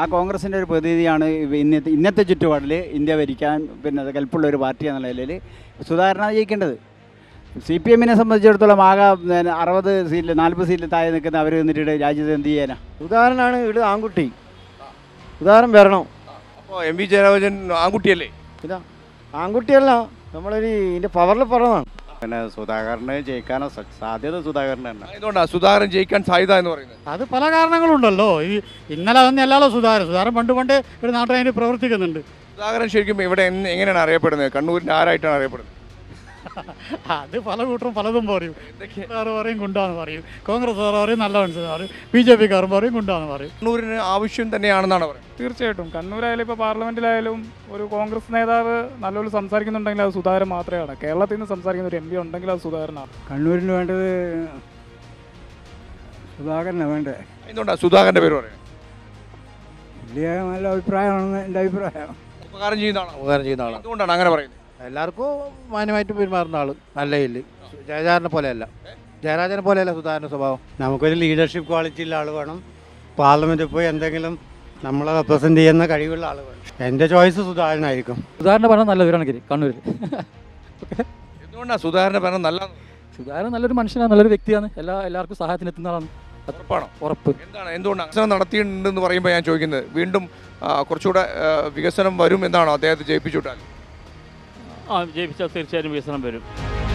ആ കോൺഗ്രസിൻ്റെ ഒരു പ്രതിനിധിയാണ് ഇവ- ഇന്നത്തെ ഇന്നത്തെ ചുറ്റുപാടിൽ ഇന്ത്യ ഭരിക്കാൻ പിന്നെ അത് കൽപ്പുള്ള ഒരു പാർട്ടി എന്ന നിലയിൽ സുധാകരനാണ് ജയിക്കേണ്ടത് സി പി എമ്മിനെ സംബന്ധിച്ചിടത്തോളം ആകെ പിന്നെ അറുപത് സീറ്റിൽ നാൽപ്പത് സീറ്റിൽ താഴെ നിൽക്കുന്ന അവർ നിന്നിട്ട് രാജ്യത്ത് എന്ത് ചെയ്യാനാ ഉദാഹരണമാണ് ഇവിടെ ആൺകുട്ടി ഉദാഹരണം വരണം അപ്പോൾ എം വി ജയരാജൻ ആൺകുട്ടിയല്ലേ ഇതാ ആൺകുട്ടിയല്ല നമ്മളൊരു ഇതിൻ്റെ പവറിൽ പറഞ്ഞതാണ് പിന്നെ സുധാകരന് ജയിക്കാനോ സാധ്യത സുധാകരന് തന്നെ എന്തുകൊണ്ടാണ് സുധാകരൻ ജയിക്കാൻ സാധ്യത എന്ന് പറയുന്നത് അത് പല കാരണങ്ങളുണ്ടല്ലോ ഈ ഇന്നലെ തന്നെയല്ലല്ലോ സുധാകരൻ സുധാകരൻ പണ്ട് പണ്ട് ഒരു നാട്ടിൽ അതിന് പ്രവർത്തിക്കുന്നുണ്ട് സുധാകരൻ ശരിക്കും ഇവിടെ എന്ന് എങ്ങനെയാണ് അറിയപ്പെടുന്നത് കണ്ണൂരിൻ്റെ ആരായിട്ടാണ് അറിയപ്പെടുന്നത് അത് പല കൂട്ടരും പലതും പറയും സാറ് പറയും ഗുണ്ടാന്ന് പറയും കോൺഗ്രസ് സാറ് പറയും നല്ല മനസ്സിൽ പറയും ബി ജെ പിക്കാരൻ പറയും ഗുണ്ടാന്ന് പറയും കണ്ണൂരിന് ആവശ്യം തന്നെയാണെന്നാണ് പറയുന്നത് തീർച്ചയായിട്ടും കണ്ണൂരായാലും ഇപ്പോൾ പാർലമെന്റിലായാലും ഒരു കോൺഗ്രസ് നേതാവ് നല്ലപോലെ സംസാരിക്കുന്നുണ്ടെങ്കിൽ അത് സുധാകരൻ മാത്രമാണ് കേരളത്തിൽ നിന്ന് സംസാരിക്കുന്ന ഒരു എം പി ഉണ്ടെങ്കിൽ അത് സുധാകരനാണ് കണ്ണൂരിന് വേണ്ടത് സുധാകരനാണ് വേണ്ടത് എന്തുകൊണ്ടാണ് സുധാകരൻ്റെ പേര് പറയുന്നത് വലിയ നല്ല അഭിപ്രായമാണെന്ന് എൻ്റെ അഭിപ്രായം ഉപകാരം ചെയ്യുന്ന ആളാണ് ഉപകാരം ചെയ്യുന്ന ആളാണ് എന്തുകൊണ്ടാണ് അങ്ങനെ പറയുന്നത് എല്ലാവർക്കും മാന്യമായിട്ട് പെരുമാറുന്ന ആൾ നല്ല ഇല്ല ജയരാജനെ പോലെയല്ല ജയരാജനെ പോലെയല്ല സുധാകരൻ്റെ സ്വഭാവം നമുക്കൊരു ലീഡർഷിപ്പ് ക്വാളിറ്റി ഉള്ള ആൾ വേണം പാർലമെൻറ്റിൽ പോയി എന്തെങ്കിലും നമ്മളെ റെപ്രസെൻ്റ് ചെയ്യുന്ന കഴിവുള്ള ആൾ വേണം എൻ്റെ ചോയ്സ് സുധാകരനായിരിക്കും സുധാകരൻ്റെ ഭരണം നല്ലവരാണെങ്കിൽ കണ്ണൂരിൽ എന്തുകൊണ്ടാണ് സുധാകരൻ്റെ ഭരണം നല്ല സുധാകരൻ നല്ലൊരു മനുഷ്യനാണ് നല്ലൊരു വ്യക്തിയാണ് എല്ലാ എല്ലാവർക്കും സഹായത്തിന് എത്തുന്ന ആളാണ് അത് ഉറപ്പാണോ ഉറപ്പ് എന്താണ് എന്തുകൊണ്ടാണ് വികസനം നടത്തിയിട്ടുണ്ടെന്ന് പറയുമ്പോൾ ഞാൻ ചോദിക്കുന്നത് വീണ്ടും ആ, കുറച്ചുകൂടെ ആ, വികസനം വരും എന്നാണോ അദ്ദേഹത്തെ ജയിപ്പിച്ചുവിട്ടാൽ ആ ജയിപ്പിച്ചാൽ തീർച്ചയായും വികസനം വരും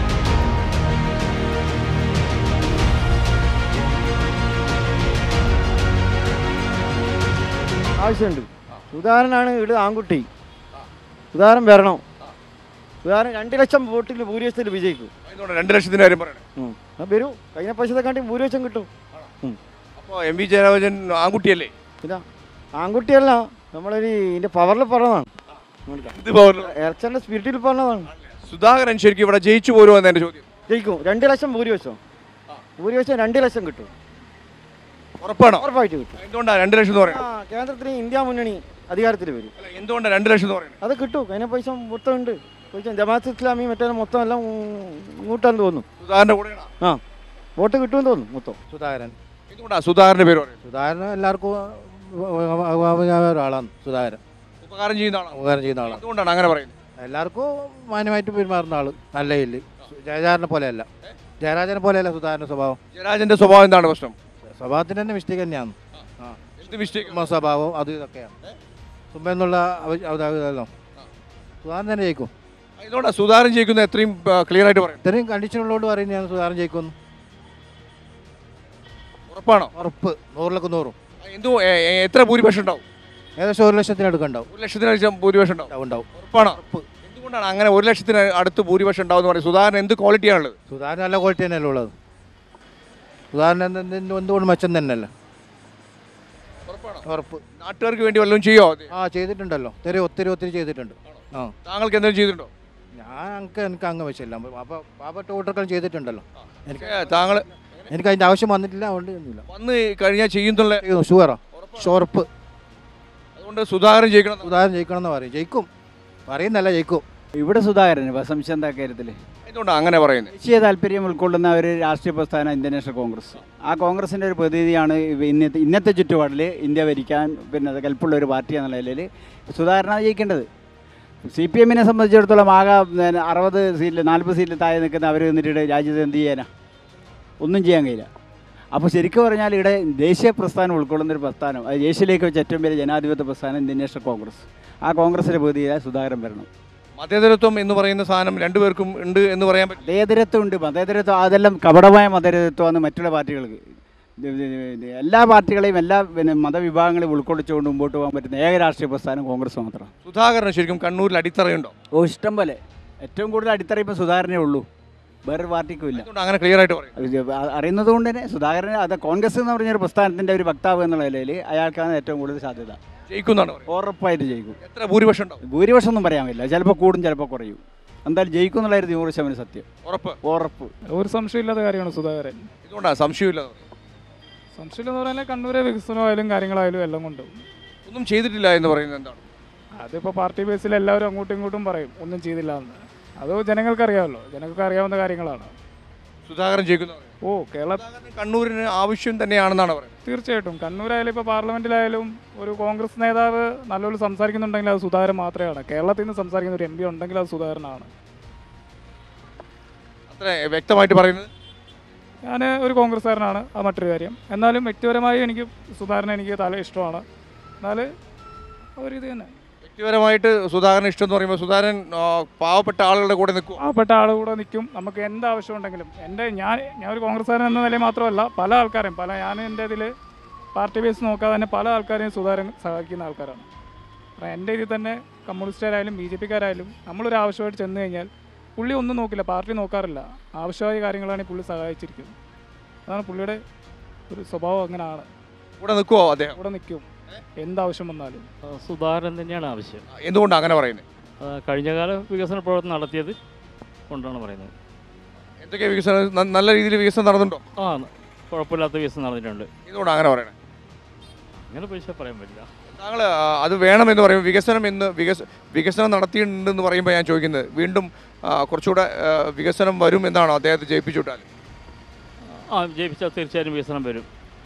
ആവശ്യമുണ്ട് ഉദാഹരണമാണ് ഇവിടെ ആൺകുട്ടി ഉദാഹരണം വരണം ഉദാഹരണം രണ്ട് ലക്ഷം വോട്ടിൽ ഭൂരിപക്ഷത്തിൽ വിജയിക്കും എന്തുകൊണ്ടാണ് രണ്ട് ലക്ഷത്തിൻ്റെ കാര്യം പറയണേ ഉം. ആ വരൂ കഴിഞ്ഞ പൈസത്തെ കാട്ടി ഭൂരിപക്ഷം കിട്ടും അപ്പോൾ എം വി ജയരാജൻ ആൺകുട്ടിയല്ലേ ഇതാ ആൺകുട്ടിയല്ല നമ്മളൊരു ഇതിൻ്റെ പവറിൽ പറഞ്ഞതാണ് ഇത് പവർ ഇലക്ഷൻ്റെ സ്പിരിറ്റിൽ പറഞ്ഞതാണ് സുധാകരൻ ശരിക്കും ഇവിടെ ജയിച്ചു പോരുമോ എന്ന് എൻ്റെ ചോദ്യം ജയിക്കും രണ്ട് ലക്ഷം ഭൂരിപക്ഷം ഭൂരിപക്ഷം രണ്ട് ലക്ഷം കിട്ടും ഉറപ്പാണോ ഉറപ്പായിട്ട് കിട്ടും എന്തുകൊണ്ടാണ് രണ്ട് ലക്ഷം എന്ന് ആ പറയുന്നത് കേന്ദ്രത്തിൽ ഇന്ത്യ മുന്നണി അധികാരത്തിൽ വരും അല്ല, എന്തുകൊണ്ടാണ് രണ്ട് ലക്ഷം എന്ന് പറയുന്നത് അത് കിട്ടും കഴിഞ്ഞ പൈസ മൊത്തം ഉണ്ട് പൈസ ജമാഅത്ത് ഇസ്ലാമി മറ്റേ മൊത്തം എല്ലാം ഇങ്ങോട്ടാന്ന് തോന്നുന്നു സുധാകരൻ്റെ കൂടെയാണ് ആ വോട്ട് കിട്ടുമെന്ന് തോന്നുന്നു മൊത്തം സുധാകരൻ എന്തുകൊണ്ടാണ് സുധാകരൻ്റെ പേര് പറയുന്നത് സുധാകരൻ എല്ലാവർക്കും ഒരാളാണ് സുധാകരൻ ഉപകാരം ചെയ്യുന്ന ആളാണ് ഉപകാരം ചെയ്യുന്ന ആളാണ് എന്തുകൊണ്ടാണ് അങ്ങനെ പറയുന്നത് എല്ലാവർക്കും മാന്യമായിട്ട് പെരുമാറുന്ന ആൾ നല്ല ഇല്ല ജയരാജനെ പോലെയല്ല ജയരാജനെ പോലെയല്ല സുധാകരൻ്റെ സ്വഭാവം ജയരാജന്റെ സ്വഭാവം എന്താണ് പ്രശ്നം സ്വഭാവത്തിന് തന്നെ മിസ്റ്റേക്ക് തന്നെയാണ് ആ എന്ത് മിസ്റ്റേക്ക് ചുമ്മാ സ്വഭാവം അത് ഇതൊക്കെയാണ് ചുമ്മാ എന്നുള്ള ഇതല്ലോ സുധാകരൻ തന്നെ ജയിക്കും എന്തുകൊണ്ടാണ് സുധാകരൻ ജയിക്കുന്നത് എത്രയും ക്ലിയർ ആയിട്ട് പറയും ഇത്രയും കണ്ടീഷനുള്ളതുകൊണ്ട് പറയുന്നതാണ് സുധാകരൻ ജയിക്കുമെന്ന് ഉറപ്പാണോ ഉറപ്പ് നൂറിലൊക്കെ നൂറും എന്തോ എ- എ- എത്ര ഭൂരിപക്ഷം ഉണ്ടാവും ഏകദേശം ഒരു ലക്ഷത്തിനടുക്ക് ഉണ്ടാവും ഒരു ലക്ഷത്തിന് അടുത്ത് ഭൂരിപക്ഷം ഉണ്ടാവും ഉണ്ടാവും, ഉണ്ടാവും ഉറപ്പാണോ എന്തുകൊണ്ടാണ് അങ്ങനെ ഒരു ലക്ഷത്തിന് അടുത്ത് ഭൂരിപക്ഷം ഉണ്ടാവും എന്ന് പറയും സുധാകരൻ എന്ത് ക്വാളിറ്റിയാണുള്ളത് സുധാകരൻ നല്ല ക്വാളിറ്റി തന്നെയല്ലേ ഉള്ളത് സുധാകരൻ എന്ത് എന്ത് എന്തുകൊണ്ട് മെച്ചം തന്നെയല്ല ഉറപ്പ് നാട്ടുകാർക്ക് വേണ്ടി വല്ലതും ചെയ്യോ ആ ചെയ്തിട്ടുണ്ടല്ലോ ഒത്തിരി ഒത്തിരി ഒത്തിരി ചെയ്തിട്ടുണ്ട് ആ താങ്കൾക്ക് എന്തെങ്കിലും ചെയ്തിട്ടുണ്ടോ ഞാൻ എനിക്ക് എനിക്ക് അങ്ങ് വെച്ചില്ല അപ്പോൾ പാവപ്പെട്ട വോട്ടർക്കാൾ ചെയ്തിട്ടുണ്ടല്ലോ എനിക്ക് ഏ, താങ്കൾ എനിക്ക് അതിൻ്റെ ആവശ്യം വന്നിട്ടില്ല അതുകൊണ്ട് ഒന്നുമില്ല വന്ന് കഴിഞ്ഞാൽ ചെയ്യുന്നുള്ള ഷുവറാ ഉറപ്പ് അതുകൊണ്ട് സുധാകരൻ ജയിക്കണം സുധാകരൻ ജയിക്കണം എന്ന് പറയും ജയിക്കും പറയുന്നല്ല ജയിക്കും ഇവിടെ സുധാകരൻ സംശയം എന്താ കാര്യത്തിൽ എന്തുകൊണ്ടാണ് അങ്ങനെ പറയുന്നത് ദേശീയ താല്പര്യം ഉൾക്കൊള്ളുന്ന ഒരു രാഷ്ട്രീയ പ്രസ്ഥാനം ഇന്ത്യൻ നാഷണൽ കോൺഗ്രസ് ആ കോൺഗ്രസിൻ്റെ ഒരു പ്രതിനിധിയാണ് ഇവ ഇന്നത്തെ ഇന്നത്തെ ചുറ്റുപാടിൽ ഇന്ത്യ ഭരിക്കാൻ പിന്നെ അത് കൽപ്പുള്ള ഒരു പാർട്ടി എന്ന നിലയിൽ സുധാകരനാണ് ജയിക്കേണ്ടത് സി പി എമ്മിനെ സംബന്ധിച്ചിടത്തോളം ആകെ പിന്നെ അറുപത് സീറ്റിൽ നാൽപ്പത് സീറ്റിൽ താഴെ നിൽക്കുന്ന അവർ നിന്നിട്ട് രാജ്യത്ത് എന്ത് ചെയ്യാനാ ഒന്നും ചെയ്യാൻ കഴിയില്ല അപ്പോൾ ശരിക്കും പറഞ്ഞാൽ ഇവിടെ ദേശീയ പ്രസ്ഥാനം ഉൾക്കൊള്ളുന്ന ഒരു പ്രസ്ഥാനം അത് ഏഷ്യയിലേക്ക് വെച്ച ഏറ്റവും വലിയ ജനാധിപത്യ പ്രസ്ഥാനം ഇന്ത്യൻ നാഷണൽ കോൺഗ്രസ് ആ കോൺഗ്രസിൻ്റെ പ്രതിനിധിയായ സുധാകരൻ വരണം മതേതരത്വം എന്ന് പറയുന്ന സാധനം രണ്ടുപേർക്കും ഉണ്ട് എന്ന് പറയാൻ പറ്റും മതേതരത്വം ഉണ്ട് മതേതരത്വം അതെല്ലാം കപടമായ മതേതരത്വമാണ് മറ്റുള്ള പാർട്ടികൾക്ക് ഇത് ഇത് ഇത് എല്ലാ പാർട്ടികളെയും എല്ലാ പിന്നെ മതവിഭാഗങ്ങളെയും ഉൾക്കൊള്ളിച്ചുകൊണ്ട് മുമ്പോട്ട് പോകാൻ പറ്റുന്ന ഏക രാഷ്ട്രീയ പ്രസ്ഥാനം കോൺഗ്രസ് മാത്രം സുധാകരന് ശരിക്കും കണ്ണൂരിൽ അടിത്തറയുണ്ടോ ഓ ഇഷ്ടം പോലെ ഏറ്റവും കൂടുതൽ അടിത്തറ ഇപ്പോൾ സുധാകരനേ ഉള്ളൂ വേറൊരു പാർട്ടിക്കും ഇല്ല എന്തുകൊണ്ട് അങ്ങനെ ക്ലിയർ ആയിട്ട് പറയും അത് അ- അറിയുന്നത് കൊണ്ട് തന്നെ സുധാകരൻ അത് കോൺഗ്രസ് എന്ന് പറഞ്ഞൊരു പ്രസ്ഥാനത്തിൻ്റെ ഒരു വക്താവ് എന്നുള്ള നിലയിൽ അയാൾക്കാണ് ഏറ്റവും കൂടുതൽ സാധ്യത ജയിക്കുന്നാണ് പറയുന്നത് ഉറപ്പായിട്ട് ജയിക്കും എത്ര ഭൂരിപക്ഷം ഉണ്ടാവും ഭൂരിപക്ഷം ഒന്നും പറയാൻ പറ്റില്ല ചിലപ്പോൾ കൂടും ചിലപ്പോൾ കുറയും എന്തായാലും ജയിക്കും എന്നുള്ളൊരു നൂറ് ശതമാനം സത്യം ഉറപ്പ് ഉറപ്പ് ഒരു സംശയമില്ലാത്ത കാര്യമാണ് സുധാകരൻ എന്തുകൊണ്ടാണ് സംശയമില്ല സംശയമില്ലെന്ന് പറഞ്ഞാൽ കണ്ണൂരെ വികസനമായാലും കാര്യങ്ങളായാലും എല്ലാം കൊണ്ടും ഒന്നും ചെയ്തിട്ടില്ല എന്ന് പറയുന്നത് എന്താണ് അതിപ്പോൾ പാർട്ടി ബേസിൽ എല്ലാവരും അങ്ങോട്ടും ഇങ്ങോട്ടും പറയും ഒന്നും ചെയ്തില്ല എന്ന് അത് ജനങ്ങൾക്ക് അറിയാമല്ലോ ജനങ്ങൾക്ക് അറിയാവുന്ന കാര്യങ്ങളാണ് സുധാകരൻ ജയിക്കുന്ന ഓ കേരള സുധാകരൻ കണ്ണൂരിന് ആവശ്യം തന്നെയാണെന്നാണ് പറയുന്നത് തീർച്ചയായിട്ടും കണ്ണൂരായാലും ഇപ്പോൾ പാർലമെൻറ്റിലായാലും ഒരു കോൺഗ്രസ് നേതാവ് നല്ലപോലെ സംസാരിക്കുന്നുണ്ടെങ്കിൽ അത് സുധാകരൻ മാത്രമാണ് കേരളത്തിൽ നിന്ന് സംസാരിക്കുന്ന ഒരു എം പി ഉണ്ടെങ്കിൽ അത് സുധാകരനാണ് അത്ര വ്യക്തമായിട്ട് പറയുന്നത് ഞാൻ ഒരു കോൺഗ്രസ്സുകാരനാണ് അത് മറ്റൊരു കാര്യം എന്നാലും വ്യക്തിപരമായി എനിക്ക് സുധാകരനെ എനിക്ക് തല ഇഷ്ടമാണ് എന്നാൽ ഒരിത് തന്നെ വ്യക്തിപരമായിട്ട് സുധാകരൻ ഇഷ്ടം എന്ന് പറയുമ്പോൾ സുധാകരൻ ആ, പാവപ്പെട്ട ആളുകളുടെ കൂടെ നിൽക്കുക പാവപ്പെട്ട ആൾ കൂടെ നിൽക്കും നമുക്ക് എന്ത് ആവശ്യമുണ്ടെങ്കിലും എൻ്റെ ഞാൻ ഞാൻ ഒരു കോൺഗ്രസ്സുകാരൻ എന്ന നിലയിൽ മാത്രമല്ല പല ആൾക്കാരും പല ഞാൻ എൻ്റെ ഇതിൽ പാർട്ടി ബേസ് നോക്കാതെ തന്നെ പല ആൾക്കാരെയും സുധാകരൻ സഹായിക്കുന്ന ആൾക്കാരാണ് കാരണം എൻ്റെ ഇതിൽ തന്നെ കമ്മ്യൂണിസ്റ്റുകാരായാലും ബി ജെ പിക്കാരായാലും നമ്മളൊരു ആവശ്യമായിട്ട് ചെന്ന് കഴിഞ്ഞാൽ പുള്ളി ഒന്നും നോക്കില്ല പാർട്ടി നോക്കാറില്ല ആവശ്യമായ കാര്യങ്ങളാണ് ഈ പുള്ളി സഹായിച്ചിരിക്കുന്നത് അതാണ് പുള്ളിയുടെ ഒരു സ്വഭാവം അങ്ങനെയാണ് കൂടെ നിൽക്കുമോ അദ്ദേഹം കൂടെ നിൽക്കും എന്താവശ്യം വന്നാലും ആ, സുധാകരൻ തന്നെയാണ് ആവശ്യം എന്തുകൊണ്ടാണ് അങ്ങനെ പറയുന്നത് ആ, കഴിഞ്ഞകാല വികസന പ്രവർത്തനം നടത്തിയത് കൊണ്ടാണ് പറയുന്നത് എന്തൊക്കെ വികസനം ന- നല്ല രീതിയിൽ വികസനം നടന്നുണ്ടോ ആ കുഴപ്പമില്ലാത്ത വികസനം നടന്നിട്ടുണ്ട് എന്തുകൊണ്ടാണ് അങ്ങനെ പറയുന്നത് അങ്ങനെ പൈസ പറയാൻ പറ്റില്ല താങ്കൾ ആ, അത് വേണമെന്ന് പറയുമ്പോൾ വികസനം എന്ന് വികസ വികസനം നടത്തിയിട്ടുണ്ടെന്ന് പറയുമ്പോൾ ഞാൻ ചോദിക്കുന്നത് വീണ്ടും ആ, കുറച്ചുകൂടെ ആ, വികസനം വരും എന്നാണോ അദ്ദേഹത്തെ ജയിപ്പിച്ചുവിട്ടാൽ ആ ജയിപ്പിച്ചാൽ തീർച്ചയായും വികസനം വരും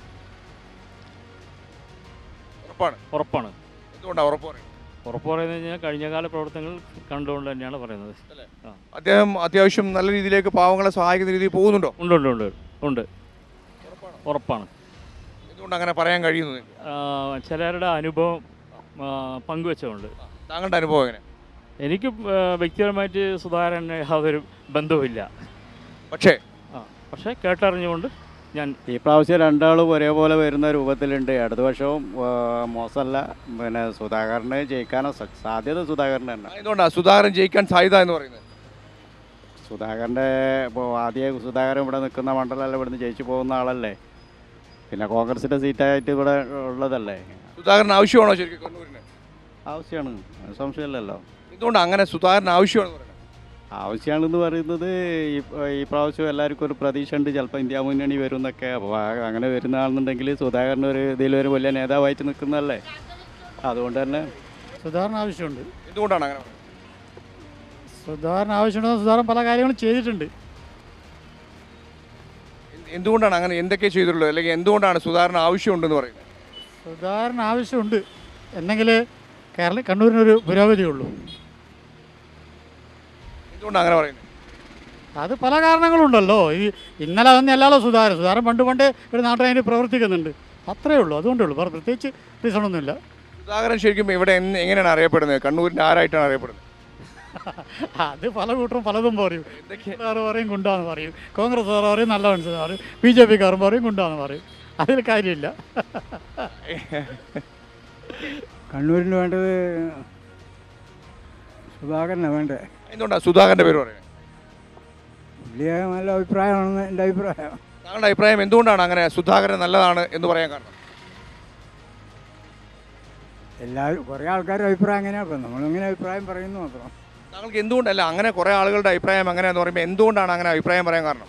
ഉറപ്പാണ് ഉറപ്പാണ് എന്തുകൊണ്ടാണ് ഉറപ്പ് പറയുന്നത് ഉറപ്പ് പറയുന്നത് കഴിഞ്ഞാൽ കഴിഞ്ഞകാല പ്രവർത്തനങ്ങൾ കണ്ടുകൊണ്ട് തന്നെയാണ് പറയുന്നത് ആ അദ്ദേഹം അത്യാവശ്യം നല്ല രീതിയിലേക്ക് പാവങ്ങളെ സഹായിക്കുന്ന രീതിയിൽ പോകുന്നുണ്ടോ ഉണ്ട് ഉണ്ട് ഉണ്ട് ഉണ്ട് ഉറപ്പാണ് എന്തുകൊണ്ട് അങ്ങനെ പറയാൻ കഴിയുന്നത് ആ, ചിലരുടെ അനുഭവം ആ, പങ്കുവെച്ചുകൊണ്ട് താങ്കളുടെ അനുഭവം എങ്ങനെ എനിക്ക് ആ, വ്യക്തിപരമായിട്ട് സുധാകരന് യാതൊരു ബന്ധവുമില്ല പക്ഷേ ആ പക്ഷേ കേട്ടറിഞ്ഞുകൊണ്ട് ഞാൻ ഈ പ്രാവശ്യം രണ്ടാളും ഒരേപോലെ വരുന്ന രൂപത്തിലുണ്ട് അടുത്ത വർഷവും ആ, മോശമല്ല പിന്നെ സുധാകരന് ജയിക്കാനോ സ- സാധ്യത സുധാകരൻ തന്നെ എന്തുകൊണ്ടാണ് സുധാകരൻ ജയിക്കാൻ സാധ്യത എന്ന് പറയുന്നത് സുധാകരൻ്റെ ഇപ്പോൾ ആദ്യം സുധാകരൻ ഇവിടെ നിൽക്കുന്ന മണ്ഡലമല്ല ഇവിടുന്ന് ജയിച്ചു പോകുന്ന ആളല്ലേ പിന്നെ കോൺഗ്രസിൻ്റെ സീറ്റായിട്ട് ഇവിടെ ഉള്ളതല്ലേ സുധാകരൻ ആവശ്യമാണോ ശരിക്കും കണ്ണൂരിന് ആവശ്യമാണ് അത് സംശയമില്ലല്ലോ എന്തുകൊണ്ടാണ് അങ്ങനെ സുധാകരൻ ആവശ്യമാണെന്ന് പറയുന്നത് ആവശ്യമാണെന്ന് പറയുന്നത് ഈ ഈ പ്രാവശ്യം എല്ലാവർക്കും ഒരു പ്രതീക്ഷ ഉണ്ട് ചിലപ്പോൾ ഇന്ത്യ മുന്നണി വരും എന്നൊക്കെ അപ്പോൾ ആ- അങ്ങനെ വരുന്ന ആണെന്നുണ്ടെങ്കിൽ സുധാകരൻ ഒരു ഇതിലൊരു വലിയ നേതാവായിട്ട് നിൽക്കുന്നതല്ലേ അതുകൊണ്ട് തന്നെ സുധാകരൻ ആവശ്യമുണ്ട് എന്തുകൊണ്ടാണ് അങ്ങനെ പറയുന്നത് സുധാകരൻ ആവശ്യമുണ്ടെന്ന് സുധാകരൻ പല കാര്യങ്ങളും ചെയ്തിട്ടുണ്ട് എന്ത്- എന്തുകൊണ്ടാണ് അങ്ങനെ എന്തൊക്കെ ചെയ്തിട്ടുള്ളത് അല്ലെങ്കിൽ എന്തുകൊണ്ടാണ് സുധാകരൻ ആവശ്യമുണ്ടെന്ന് പറയുന്നത് സുധാകരൻ ആവശ്യമുണ്ട് എന്നെങ്കിൽ കേരള കണ്ണൂരിനൊരു പുരോഗതിയുള്ളൂ എന്തുകൊണ്ടാണ് അങ്ങനെ പറയുന്നത് അത് പല കാരണങ്ങളുണ്ടല്ലോ ഈ ഇന്നലെ തന്നെയല്ലല്ലോ സുധാകരൻ സുധാകരൻ പണ്ട് പണ്ട് ഒരു നാട്ടിൽ അതിന് പ്രവർത്തിക്കുന്നുണ്ട് അത്രേ ഉള്ളൂ അതുകൊണ്ടേ ഉള്ളൂ വേറെ പ്രത്യേകിച്ച് റീസണൊന്നുമില്ല സുധാകരൻ ശരിക്കും ഇവിടെ എന്ന് എങ്ങനെയാണ് അറിയപ്പെടുന്നത് കണ്ണൂരിൻ്റെ ആരായിട്ടാണ് അറിയപ്പെടുന്നത് അത് പല കൂട്ടരും പലതും പറയും സാറ് പറയും ഗുണ്ടാന്ന് പറയും കോൺഗ്രസ് സാറ് പറയും നല്ല മനുഷ്യൻ പറയും ബി ജെ പിക്കാരൻ പറയും ഗുണ്ടാന്ന് പറയും അതിൽ കാര്യമില്ല കണ്ണൂരിന് വേണ്ടത് സുധാകരനാണ് വേണ്ടത് എന്തുകൊണ്ടാണ് സുധാകരൻ്റെ പേര് പറയുന്നത് പുള്ളിയെ നല്ല അഭിപ്രായമാണെന്ന് എൻ്റെ അഭിപ്രായം താങ്കളുടെ അഭിപ്രായം എന്തുകൊണ്ടാണ് അങ്ങനെ സുധാകരൻ നല്ലതാണ് എന്ന് പറയാൻ കാരണം എല്ലാവരും കുറേ ആൾക്കാരുടെ അഭിപ്രായം അങ്ങനെയാണ് അപ്പം നമ്മളിങ്ങനെ അഭിപ്രായം പറയുന്നു മാത്രം താങ്കൾക്ക് എന്തുകൊണ്ടല്ല അങ്ങനെ കുറേ ആളുകളുടെ അഭിപ്രായം അങ്ങനെയാന്ന് പറയുമ്പോൾ എന്തുകൊണ്ടാണ് അങ്ങനെ അഭിപ്രായം പറയാൻ കാരണം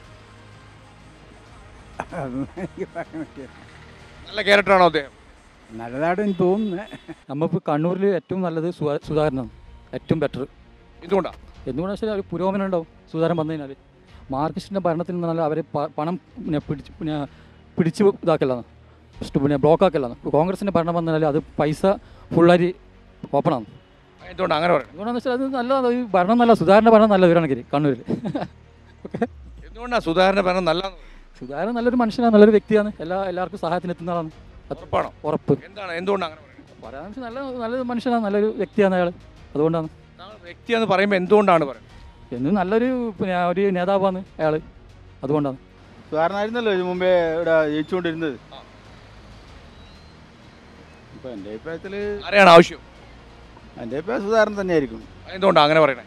അതൊന്നും എനിക്ക് പറയാൻ പറ്റില്ല നല്ല ക്യാരക്ടറാണോ അദ്ദേഹം നല്ലതായിട്ട് എനിക്ക് തോന്നുന്നത് നമ്മളിപ്പോൾ കണ്ണൂരിൽ ഏറ്റവും നല്ലത് സുധാ- സുധാകരനാണ് ഏറ്റവും ബെറ്റർ എന്തുകൊണ്ടാണ് എന്തുകൊണ്ടാണെന്ന് വെച്ചാൽ ഒരു പുരോഗമനം ഉണ്ടാവും സുധാകരൻ വന്നു കഴിഞ്ഞാൽ മാർക്സിസ്റ്റിൻ്റെ ഭരണത്തിൽ നിന്നാൽ അവരെ പ- പണം പിന്നെ പിടിച്ച് പിന്നെ പിടിച്ച് ഇതാക്കലാണ് ഫസ്റ്റ് പിന്നെ ബ്ലോക്ക് ആക്കലാണ് കോൺഗ്രസിൻ്റെ ഭരണം വന്നാൽ അത് പൈസ ഫുള്ളായി ഓപ്പണാണ് എന്തുകൊണ്ടാണ് അങ്ങനെ പറയുന്നത് എന്തുകൊണ്ടാണെന്ന് വെച്ചാൽ അത് നല്ലതാണ് ഈ ഭരണം നല്ല സുധാകരൻ്റെ ഭരണം നല്ല ഇവരാണെങ്കിൽ കണ്ണൂരിൽ എന്തുകൊണ്ടാണ് സുധാകരൻ്റെ ഭരണം നല്ലതെന്ന് പറയുന്നത്? സുധാകരൻ നല്ലൊരു മനുഷ്യനാണ് നല്ലൊരു വ്യക്തിയാണ് എല്ലാ എല്ലാവർക്കും സഹായത്തിന് എത്തുന്ന ആളാണ് അത് ഉറപ്പാണോ ഉറപ്പ് എന്താണ് എന്തുകൊണ്ടാണ് അങ്ങനെ പറയുന്നത് പറയാന്ന് വെച്ചാൽ നല്ല നല്ലൊരു മനുഷ്യനാണ് നല്ലൊരു വ്യക്തിയാണ് അയാൾ അതുകൊണ്ടാണ് താങ്കൾ വ്യക്തിയെന്ന് പറയുമ്പോൾ എന്തുകൊണ്ടാണ് പറയുന്നത് എന്നും നല്ലൊരു പിന്നെ ഒരു നേതാവാണ് അയാൾ അതുകൊണ്ടാണ് സുധാകരനായിരുന്നല്ലോ ഇത് മുമ്പേ ഇവിടെ ജയിച്ചുകൊണ്ടിരുന്നത് ഇപ്പോൾ എൻ്റെ അഭിപ്രായത്തിൽ ആരെയാണ് ആവശ്യം എൻ്റെ അഭിപ്രായം സുധാകരൻ തന്നെയായിരിക്കും എന്തുകൊണ്ടാണ് അങ്ങനെ പറയുന്നത്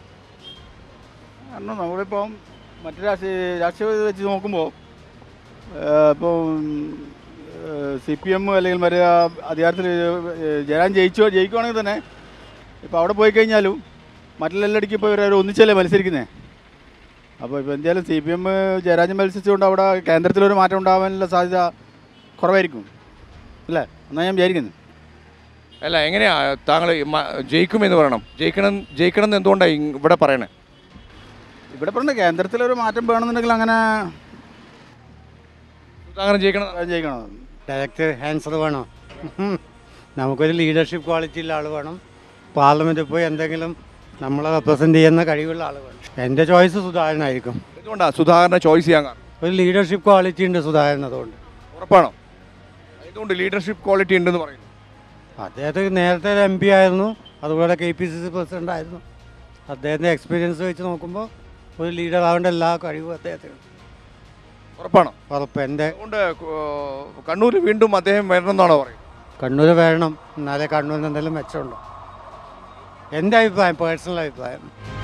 കാരണം നമ്മളിപ്പം മറ്റു രാഷ്ട്രീയ രാഷ്ട്രീയ വെച്ച് നോക്കുമ്പോൾ ഇപ്പോൾ സി പി എം അല്ലെങ്കിൽ മറ്റേ ആ അധികാരത്തിൽ ജയരാജൻ ജയിച്ചോ ജയിക്കുവാണെങ്കിൽ തന്നെ ഇപ്പോൾ അവിടെ പോയി കഴിഞ്ഞാലും മറ്റുള്ളെല്ലടിക്ക് ഇപ്പോൾ ഇവർ ഒന്നിച്ചല്ലേ മത്സരിക്കുന്നത് അപ്പോൾ ഇപ്പോൾ എന്തായാലും സി പി എം ജയരാജൻ മത്സരിച്ചുകൊണ്ട് അവിടെ കേന്ദ്രത്തിലൊരു മാറ്റം ഉണ്ടാവാനുള്ള സാധ്യത കുറവായിരിക്കും അല്ലേ എന്നാണ് ഞാൻ വിചാരിക്കുന്നത് അല്ല എങ്ങനെയാ താങ്കൾ മ- ജയിക്കുമെന്ന് പറയണം ജയിക്കണം ജയിക്കണം എന്ന് എന്തുകൊണ്ടാണ് ഇവിടെ പറയണേ ഇവിടെ പറഞ്ഞ കേന്ദ്രത്തിലൊരു മാറ്റം വേണമെന്നുണ്ടെങ്കിൽ അങ്ങനെ സുധാകരൻ ജയിക്കണം ജയിക്കണം ഡയറക്റ്റ് ആൻസർ വേണം ഉം. നമുക്കൊരു ലീഡർഷിപ്പ് ക്വാളിറ്റി ഉള്ള ആൾ വേണം പാർലമെൻറ്റിൽ പോയി എന്തെങ്കിലും നമ്മളെ റെപ്രസെൻ്റ് ചെയ്യുന്ന കഴിവുള്ള ആൾ വേണം എൻ്റെ ചോയ്സ് സുധാകരനായിരിക്കും എന്തുകൊണ്ടാണ് സുധാകരനെ ചോയ്സ് ചെയ്യാൻ കാരണം ഒരു ലീഡർഷിപ്പ് ക്വാളിറ്റി ഉണ്ട് സുധാകരൻ അതുകൊണ്ട് ഉറപ്പാണോ എന്തുകൊണ്ട് ലീഡർഷിപ്പ് ക്വാളിറ്റി ഉണ്ടെന്ന് പറയുന്നു അദ്ദേഹത്തിന് നേരത്തെ എം പി ആയിരുന്നു അതുപോലെ K P C C president ആയിരുന്നു അദ്ദേഹത്തിൻ്റെ എക്സ്പീരിയൻസ് വെച്ച് നോക്കുമ്പോൾ ഒരു ലീഡർ ആവേണ്ട എല്ലാ കഴിവും അദ്ദേഹത്തിന് ഉറപ്പാണോ ഉറപ്പ് എൻ്റെ അതുകൊണ്ട് കണ്ണൂർ വീണ്ടും അദ്ദേഹം വരണം എന്നാണോ പറയുന്നത് കണ്ണൂർ വരണം എന്നാലേ കണ്ണൂരിന് എന്തെങ്കിലും മെച്ചമുണ്ടോ എൻ്റെ അഭിപ്രായം പേഴ്സണൽ അഭിപ്രായം